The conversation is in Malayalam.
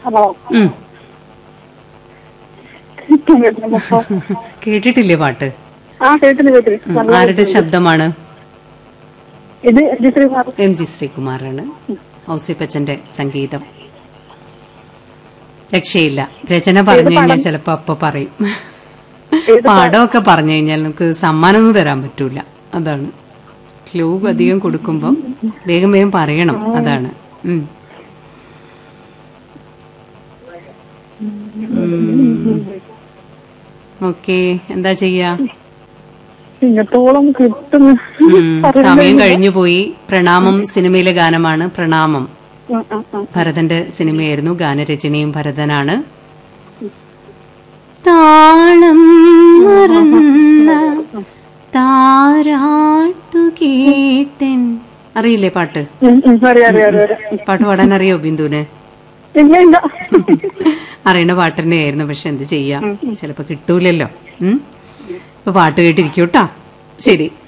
ഹലോ ഉം. കേട്ടോ കേട്ടിട്ടില്ലേ പാട്ട് ആ കേട്ടിന് കേട്ടിന് ഉം. ആരുടെ ശബ്ദമാണ് ഇത് എന്റെ ശ്രീകുമാർ എം ജി ശ്രീകുമാറാണ് ഔസിപ്പച്ചന്റെ സംഗീതം രക്ഷയില്ല രചന പറഞ്ഞു കഴിഞ്ഞാൽ ചിലപ്പോ അപ്പൊ പറയും പാടമൊക്കെ പറഞ്ഞു കഴിഞ്ഞാൽ നമുക്ക് സമ്മാനമൊന്നും തരാൻ പറ്റൂല അതാണ് ക്ലൂ അധികം കൊടുക്കുമ്പം വേഗം വേഗം പറയണം അതാണ് ഉം. ഓക്കെ എന്താ ചെയ്യാ ഇങ്ങത്തോളം കിട്ടുന്നു ഉം, സമയം കഴിഞ്ഞു പോയി പ്രണാമം സിനിമയിലെ ഗാനമാണ് പ്രണാമം ആ, ആ, ആ. ഭരതന്റെ സിനിമയായിരുന്നു ഗാനരചനയും ഭരതനാണ് താളം മറന്ന താരാട്ടു കേട്ടൻ അറിയില്ലേ പാട്ട് ഉം, ഉം, അറിയാം അറിയാം അറിയാം അറിയാം. പാട്ട് പാടാൻ അറിയോ ബിന്ദുവിന് ഇല്ല ഇല്ല അറിയണ പാട്ട് തന്നെയായിരുന്നു പക്ഷെ എന്ത് ചെയ്യാം ചിലപ്പോ കിട്ടൂലല്ലോ ഉം ഇപ്പൊ പാട്ട് കേട്ടിരിക്കൂട്ടാ ശരി